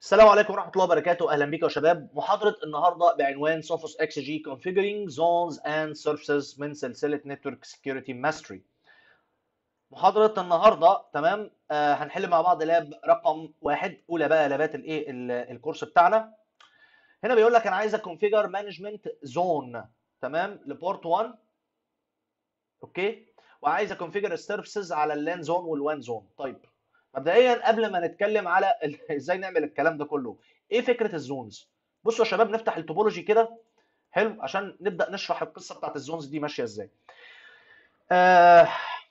السلام عليكم ورحمة الله وبركاته أهلا بيكم يا شباب محاضرة النهاردة بعنوان Sophos XG Configuring Zones and Surfaces من سلسلة Network Security Mastery محاضرة النهاردة تمام آه هنحل مع بعض لاب رقم واحد أولى بقى لابات الإيه ال- الكورس بتاعنا هنا بيقول لك أنا عايز أكونفيجر مانجمنت زون تمام لبورت 1 أوكي وعايز أكونفيجر السيرفيسز على اللان زون والوان زون طيب مبدئيا قبل ما نتكلم على ال- ازاي نعمل الكلام ده كله ايه فكره الزونز بصوا يا شباب نفتح التوبولوجي كده حلو عشان نبدا نشرح القصه بتاعت الزونز دي ماشيه ازاي آه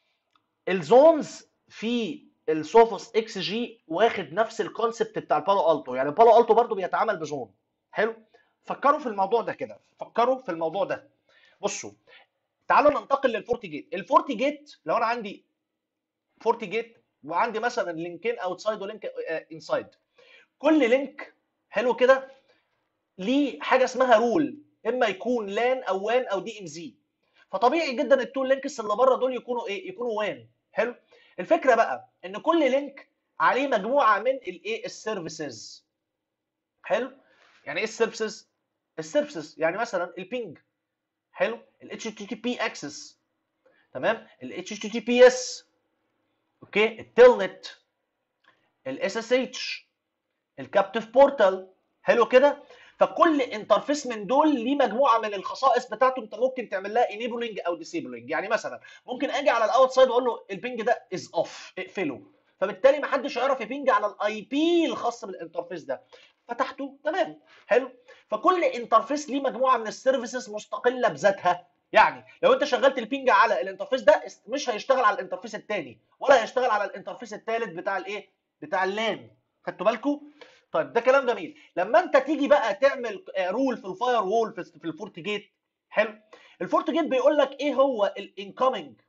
الزونز في السوفوس اكس جي واخد نفس الكونسبت بتاع البالو التو يعني البالو التو برضو بيتعامل بزون حلو فكروا في الموضوع ده كده فكروا في الموضوع ده بصوا تعالوا ننتقل للفورتي جيت الفورتي جيت لو انا عندي فورتي جيت وعندي مثلا لينكين اوتسايد ولينك انسايد كل لينك حلو كده ليه حاجه اسمها رول اما يكون لان او وان او دي ام زي فطبيعي جدا التو لينكس اللي بره دول يكونوا ايه يكونوا وان حلو الفكره بقى ان كل لينك عليه مجموعه من الايه السيرفيسز حلو يعني ايه السيرفيسز السيرفيسز يعني مثلا البينج حلو ال HTTP access تمام ال HTTPS اوكي التلنت الاس اس اتش الكابتيف بورتال حلو كده فكل انترفيس من دول ليه مجموعه من الخصائص بتاعته انت ممكن تعمل لها انيبلنج او ديسيبلنج يعني مثلا ممكن اجي على الاوت سايد واقول له البنج ده از اوف اقفله فبالتالي ما حدش هيعرف يبنج على الاي بي الخاص بالانترفيس ده فتحته تمام حلو فكل انترفيس ليه مجموعه من السيرفيسز مستقله بذاتها يعني لو انت شغلت البينج على الانترفيس ده مش هيشتغل على الانترفيس الثاني ولا هيشتغل على الانترفيس الثالث بتاع الايه بتاع اللان خدتوا بالكم طيب ده كلام جميل لما انت تيجي بقى تعمل رول في الفاير وول في في الفورت جيت حلو الفورت جيت بيقول لك ايه هو الانكoming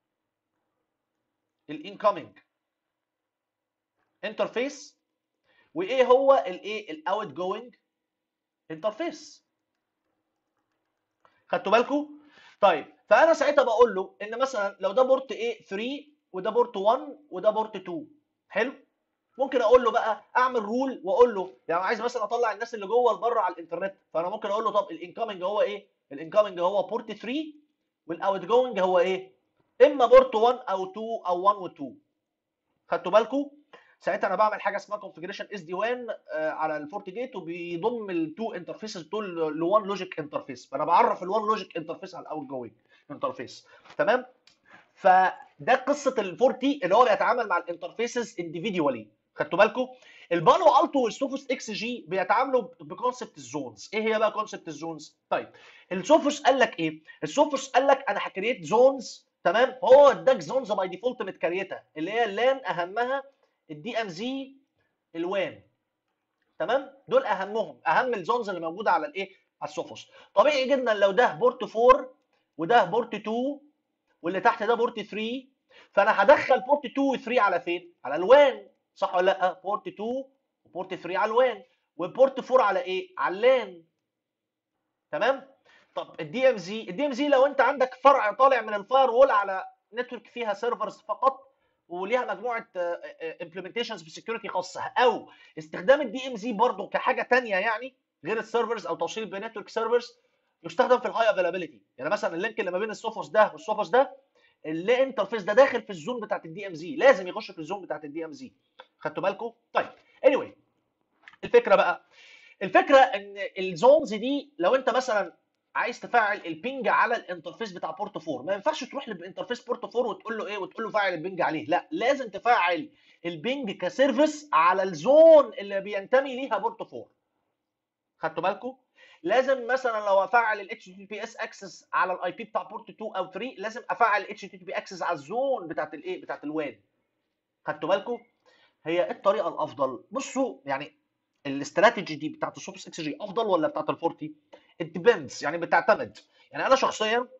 الانكoming انترفيس وايه هو الايه الاوت جوينج انترفيس خدتوا بالكم طيب فانا ساعتها بقول له ان مثلا لو ده بورت ايه 3 وده بورت 1 وده بورت 2 حلو ممكن اقول له بقى اعمل رول واقول له يعني عايز مثلا اطلع الناس اللي جوه لبره على الانترنت فانا ممكن اقول له طب الانكoming هو ايه الانكoming هو بورت 3 والاوت جوينج هو ايه اما بورت 1 او 2 او 1 و2 خدتوا بالكم ساعتها انا بعمل حاجه اسمها كونفجريشن اس دي وان على الفورت جيت وبيضم التو انترفيسز دول لوان لوجيك انترفيس فانا بعرف الوان لوجيك انترفيس على الاوت جوينج انترفيس تمام فده قصه الفورتي اللي هو بيتعامل مع الانترفيسز انديفيدوالي خدتوا بالكم البالو التو والسوفوس اكس جي بيتعاملوا بكونسبت الزونز ايه هي بقى كونسبت الزونز طيب السوفوس قال لك ايه السوفوس قال لك انا هكريت زونز تمام هو اداك زونز باي ديفولت متكريته اللي هي اللان اهمها الدي ام زي الوان تمام دول اهمهم اهم الزونز اللي موجوده على الايه على السوفوس طبيعي جدا لو ده بورت 4 وده بورت 2 واللي تحت ده بورت 3 فانا هدخل بورت 2 و 3 على فين على الوان صح ولا لا بورت 2 وبورت 3 على الوان وبورت 4 على ايه على اللان تمام طب الدي ام زي الدي ام زي لو انت عندك فرع طالع من الفاير وول على نتورك فيها سيرفرز فقط وليها مجموعه امبلمنتيشنز بسكيورتي خاصه او استخدام الدي ام زي برضه كحاجه ثانيه يعني غير السيرفرز او توصيل بنتورك سيرفرز يستخدم في الهاي افيلابيلتي يعني مثلا اللينك اللي ما بين السوفوس ده والسوفوس ده اللي انترفيس ده داخل في الزون بتاعت الدي ام زي لازم يخش في الزون بتاعت الدي ام زي خدتوا بالكم طيب اني anyway. الفكره بقى الفكره ان الزونز دي لو انت مثلا عايز تفعل البينج على الانترفيس بتاع بورت 4 ما ينفعش تروح للانترفيس بورت 4 وتقول له ايه وتقول له فعل البينج عليه لا لازم تفعل البينج كسيرفيس على الزون اللي بينتمي ليها بورت 4 خدتوا بالكم لازم مثلا لو افعل ال HTTPS access على الاي بي بتاع بورت 2 او 3 لازم افعل ال HTTP access على الزون بتاعت الايه بتاعت الوان خدتوا بالكم هي الطريقه الافضل بصوا يعني الاستراتيجي دي بتاعت السوبس اكس جي افضل ولا بتاعت الفورتي الديبندز يعني بتعتمد يعني انا شخصيا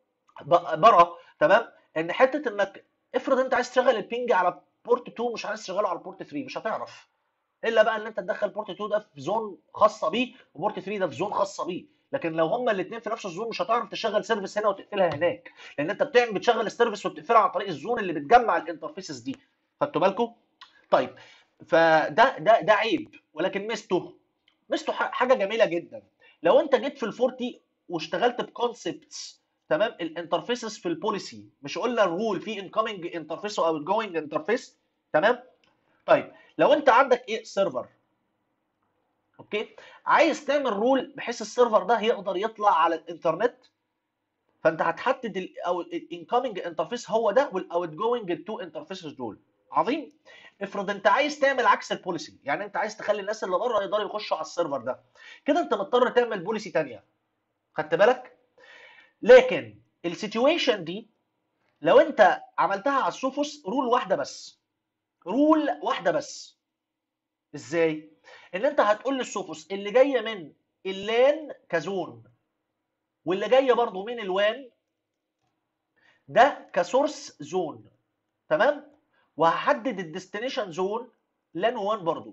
برى تمام ان حته انك افرض انت عايز تشغل البينج على بورت 2 مش عايز تشغله على بورت 3 مش هتعرف الا بقى ان انت تدخل بورت 2 ده في زون خاصه بيه وبورت 3 ده في زون خاصه بيه لكن لو هما الاثنين في نفس الزون مش هتعرف تشغل سيرفيس هنا وتقفلها هناك لان انت بتعمل بتشغل السيرفيس وبتقفلها عن طريق الزون اللي بتجمع الانترفيسز دي خدتوا بالكم طيب فده ده ده عيب ولكن ميزته ميزته ح- حاجه جميله جدا لو انت جيت في الفورتي واشتغلت بكونسبتس تمام الانترفيسز في البوليسي مش قلنا الرول في انكoming انترفيس او جوينج انترفيس تمام طيب لو انت عندك ايه سيرفر اوكي عايز تعمل رول بحيث السيرفر ده يقدر يطلع على الانترنت فانت هتحدد ال او الانكoming انترفيس هو ده والاوت جوينج التو انترفيسز دول عظيم افرض انت عايز تعمل عكس البوليسي يعني انت عايز تخلي الناس اللي بره يقدروا يخشوا على السيرفر ده كده انت مضطر تعمل بوليسي تانية خدت بالك لكن السيتويشن دي لو انت عملتها على السوفوس رول واحده بس رول واحده بس ازاي ان انت هتقول للسوفوس اللي جايه من اللان كزون واللي جايه برضو من الوان ده كسورس زون تمام وهحدد الديستنيشن زون لان 1 برضو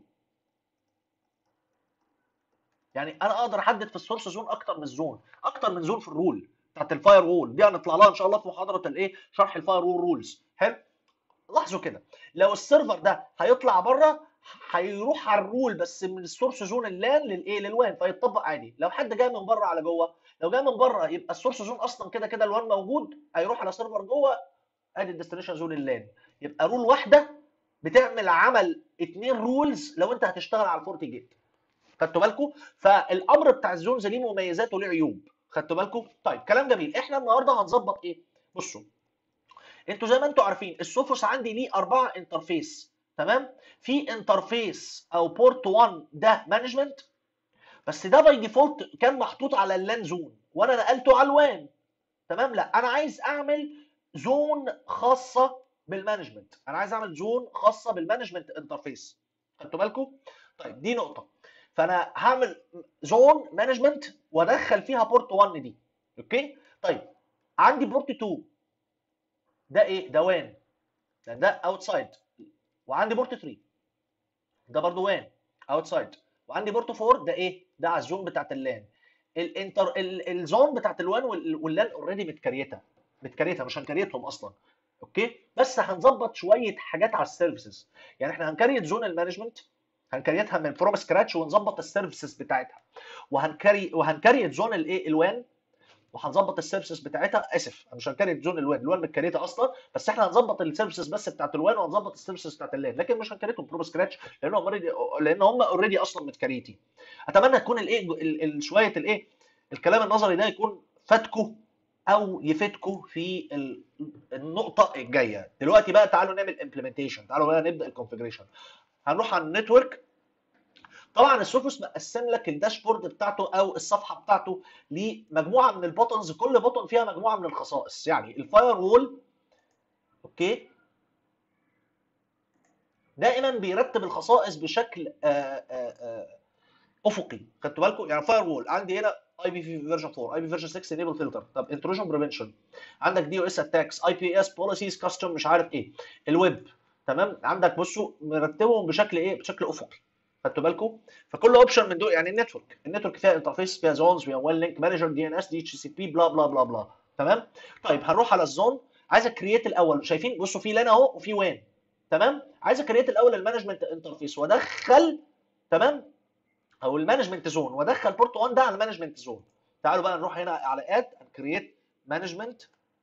يعني انا اقدر احدد في السورس زون اكتر من الزون اكتر من زون في الرول بتاعت الفاير وول دي هنطلع لها ان شاء الله في محاضره الايه شرح الفاير وول رولز حلو لاحظوا كده لو السيرفر ده هيطلع بره هيروح على الرول بس من السورس زون اللان للايه للوان فيتطبق عادي لو حد جاي من بره على جوه لو جاي من بره يبقى السورس زون اصلا كده كده الوان موجود هيروح على سيرفر جوه ادي الديستنيشن زون اللان يبقى رول واحده بتعمل عمل اتنين رولز لو انت هتشتغل على الفورتي جيت خدتوا بالكم فالامر بتاع الزونز ليه مميزات وليه عيوب خدتوا بالكم طيب كلام جميل احنا النهارده هنظبط ايه بصوا انتوا زي ما انتوا عارفين السوفوس عندي ليه اربعه انترفيس تمام في انترفيس او بورت 1 ده مانجمنت بس ده باي ديفولت كان محطوط على اللان زون وانا نقلته على الوان تمام لا انا عايز اعمل زون خاصه بالمانجمنت انا عايز اعمل زون خاصه بالمانجمنت انترفيس خدتوا بالكم طيب دي نقطه فانا هعمل زون مانجمنت وادخل فيها بورت 1 دي اوكي طيب عندي بورت 2 ده ايه ده وان ده ده اوتسايد وعندي بورت 3 ده برضو وان اوتسايد وعندي بورت 4 ده ايه ده على الزون بتاعت اللان الانتر ال- الزون بتاعت الوان وال- واللان اوريدي متكريته متكريته مش هنكريتهم اصلا اوكي بس هنظبط شويه حاجات على السيرفيسز يعني احنا هنكريت زون المانجمنت هنكريتها من فروم سكراتش ونظبط السيرفيسز بتاعتها وهنكري وهنكريت زون الايه الوان وهنظبط السيرفيسز بتاعتها اسف مش هنكريت زون الوان الوان متكريته اصلا بس احنا هنظبط السيرفيسز بس بتاعت الوان وهنظبط السيرفيسز بتاعت اللان لكن مش هنكريتهم فروم سكراتش لان هم already- لان هم اوريدي اصلا متكريتين اتمنى تكون الايه ال- ال- شويه الايه الكلام النظري ده يكون فاتكم او يفيدكم في ال- النقطه الجايه دلوقتي بقى تعالوا نعمل امبلمنتيشن تعالوا بقى نبدا الكونفجريشن هنروح على النتورك طبعا السوفوس مقسم لك الداشبورد بتاعته او الصفحه بتاعته لمجموعه من البوتنز كل بوتن فيها مجموعه من الخصائص يعني الفاير وول اوكي دائما بيرتب الخصائص بشكل آه، آه، آه، افقي خدتوا بالكم يعني فاير وول عندي هنا اي بي في فيرجن 4 اي بي فيرجن 6 انيبل فلتر طب انتروجن بريفنشن عندك دي او اس اتاكس اي بي اس بوليسيز كاستم مش عارف ايه الويب تمام عندك بصوا مرتبهم بشكل ايه بشكل افقي خدتوا بالكم فكل اوبشن من دول يعني النتورك النتورك فيها انترفيس فيها زونز فيها وان لينك مانجر دي ان اس دي اتش سي بي بلا بلا بلا بلا تمام طيب هنروح على الزون عايز اكريت الاول شايفين بصوا في لان اهو وفي وان تمام عايز اكريت الاول المانجمنت انترفيس وادخل تمام او المانجمنت زون وادخل بورت 1 ده على المانجمنت زون تعالوا بقى نروح هنا على اد كرييت مانجمنت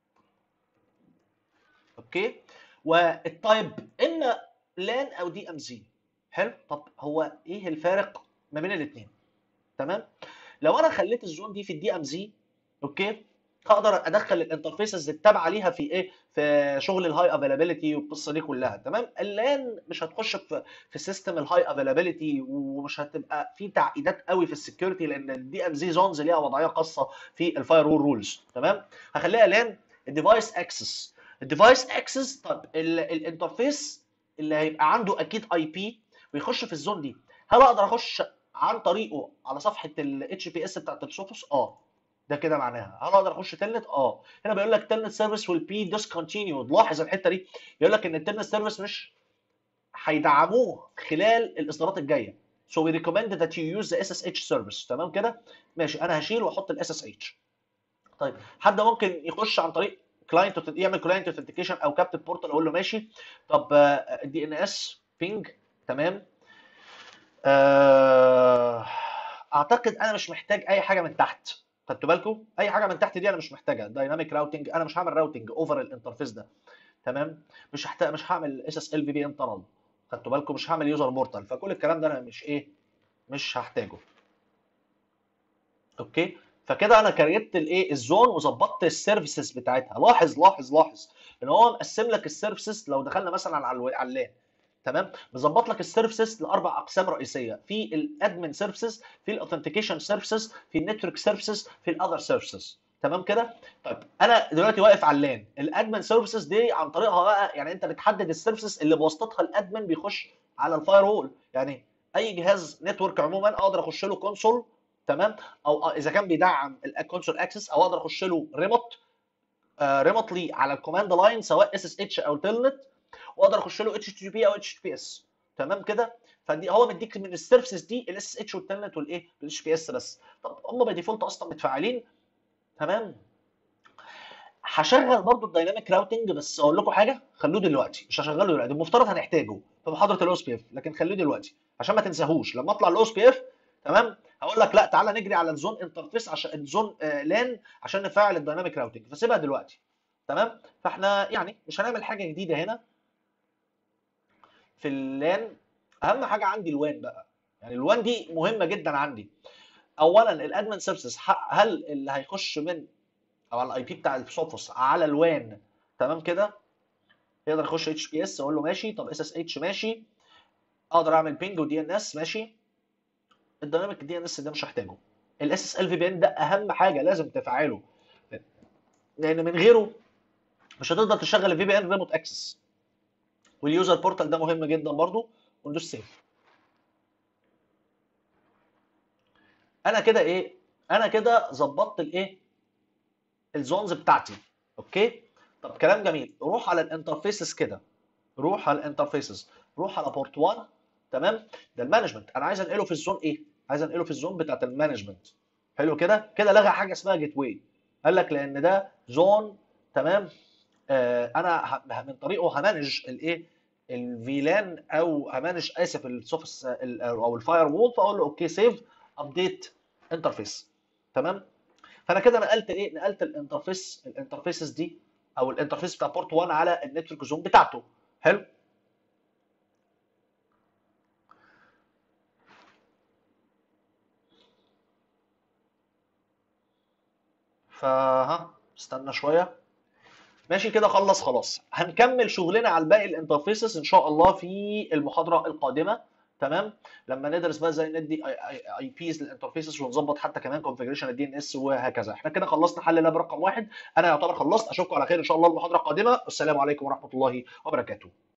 اوكي والتايب اما لان او دي ام زي حلو طب هو ايه الفارق ما بين الاثنين تمام لو انا خليت الزون دي في الدي ام زي اوكي هقدر ادخل الانترفيسز التابعه ليها في ايه في شغل الهاي افيلابيلتي والقصه دي كلها تمام اللان مش هتخش في في سيستم الهاي افيلابيلتي ومش هتبقى في تعقيدات قوي في السكيورتي لان الدي ام زي زونز ليها وضعيه خاصه في الفاير وول رولز تمام هخليها لان الديفايس اكسس الديفايس اكسس طب ال- الانترفيس اللي هيبقى عنده اكيد اي بي ويخش في الزون دي هل اقدر اخش عن طريقه على صفحه الاتش بي اس بتاعت السوفوس اه ده كده معناها هل اقدر اخش تلنت اه هنا بيقول لك تلنت سيرفيس ويل بي ديسكونتينيود لاحظ الحته دي يقول لك ان التلنت سيرفيس مش هيدعموه خلال الاصدارات الجايه so we recommend that you use the SSH service تمام كده ماشي انا هشيل واحط ال SSH طيب حد ممكن يخش عن طريق كلاينت يعمل كلاينت اوثنتيكيشن او كابتن بورتال اقول له ماشي طب الدي ان اس بينج تمام اعتقد انا مش محتاج اي حاجه من تحت خدتوا بالكم اي حاجه من تحت دي انا مش محتاجها دايناميك راوتنج انا مش هعمل راوتنج اوفر الانترفيس ده تمام مش هحتاج مش هعمل اس اس ال في بي ان تانل خدتوا بالكم مش هعمل يوزر بورتال فكل الكلام ده انا مش ايه مش هحتاجه اوكي فكده انا كريت الايه الزون وظبطت السيرفيسز بتاعتها لاحظ لاحظ لاحظ ان هو مقسم لك السيرفيسز لو دخلنا مثلا على الو- على اللان تمام مظبط لك السيرفيسز لاربع اقسام رئيسيه في الادمن سيرفيسز في الاوثنتيكيشن سيرفيسز في النتورك سيرفيسز في الاذر سيرفيسز تمام كده طيب انا دلوقتي واقف على اللان الادمن سيرفيسز دي عن طريقها بقى يعني انت بتحدد السيرفيسز اللي بواسطتها الادمن بيخش على الفاير وول يعني اي جهاز نتورك عموما اقدر اخش له كونسول تمام او اذا كان بيدعم الكونسول اكسس او اقدر اخش له ريموت ريموتلي على الكوماند لاين سواء اس اس اتش او تلنت واقدر اخش له اتش تي بي او اتش بي اس تمام كده فدي هو مديك من السيرفيسز دي الاس اس اتش والتلنت والايه والاتش بي اس بس طب هم باي ديفولت اصلا متفعلين تمام هشغل برضو الدايناميك راوتنج بس اقول لكم حاجه خلوه دلوقتي مش هشغله دلوقتي المفترض هنحتاجه في محاضره الاو اس بي اف لكن خلوه دلوقتي عشان ما تنساهوش لما اطلع الاو اس بي اف تمام هقول لك لا تعالى نجري على الزون انترفيس عشان الزون آه لان عشان نفعل الدايناميك راوتنج فسيبها دلوقتي تمام فاحنا يعني مش هنعمل حاجه جديده هنا في اللان اهم حاجه عندي الوان بقى يعني الوان دي مهمه جدا عندي اولا الادمن سيرفيسز هل اللي هيخش من او على الاي بي بتاع السوفوس على الوان تمام كده يقدر يخش اتش بي اس اقول له ماشي طب اس اس اتش ماشي اقدر اعمل بينج ودي ان اس ماشي الدايناميك دي ان اس ده مش هحتاجه الاس اس ال في بي ان ده اهم حاجه لازم تفعله لان من غيره مش هتقدر تشغل الفي بي ان ريموت اكسس واليوزر بورتال ده مهم جدا برضو وندوس سيف انا كده ايه انا كده ظبطت الايه الزونز بتاعتي اوكي طب كلام جميل روح على الانترفيسز كده روح على الانترفيسز روح على بورت 1 تمام ده المانجمنت انا عايز انقله في الزون ايه عايز انقله في الزون بتاعت المانجمنت حلو كده كده لغى حاجه اسمها جيت واي قال لك لان ده زون تمام آه انا ه- من طريقه همانج الايه الفيلان او همانج اسف السوفس او الفاير وول فاقول له اوكي سيف ابديت انترفيس تمام فانا كده نقلت ايه نقلت الانترفيس الانترفيسز دي او الانترفيس بتاع بورت 1 على النتورك زون بتاعته حلو فها استنى شويه ماشي كده خلص خلاص هنكمل شغلنا على باقي الانترفيسز ان شاء الله في المحاضره القادمه تمام لما ندرس بقى ازاي ندي اي بيز للانترفيسز ونظبط حتى كمان كونفجريشن الدي ان اس وهكذا احنا كده خلصنا حل لاب رقم واحد انا يعتبر خلصت اشوفكم على خير ان شاء الله المحاضره القادمه والسلام عليكم ورحمه الله وبركاته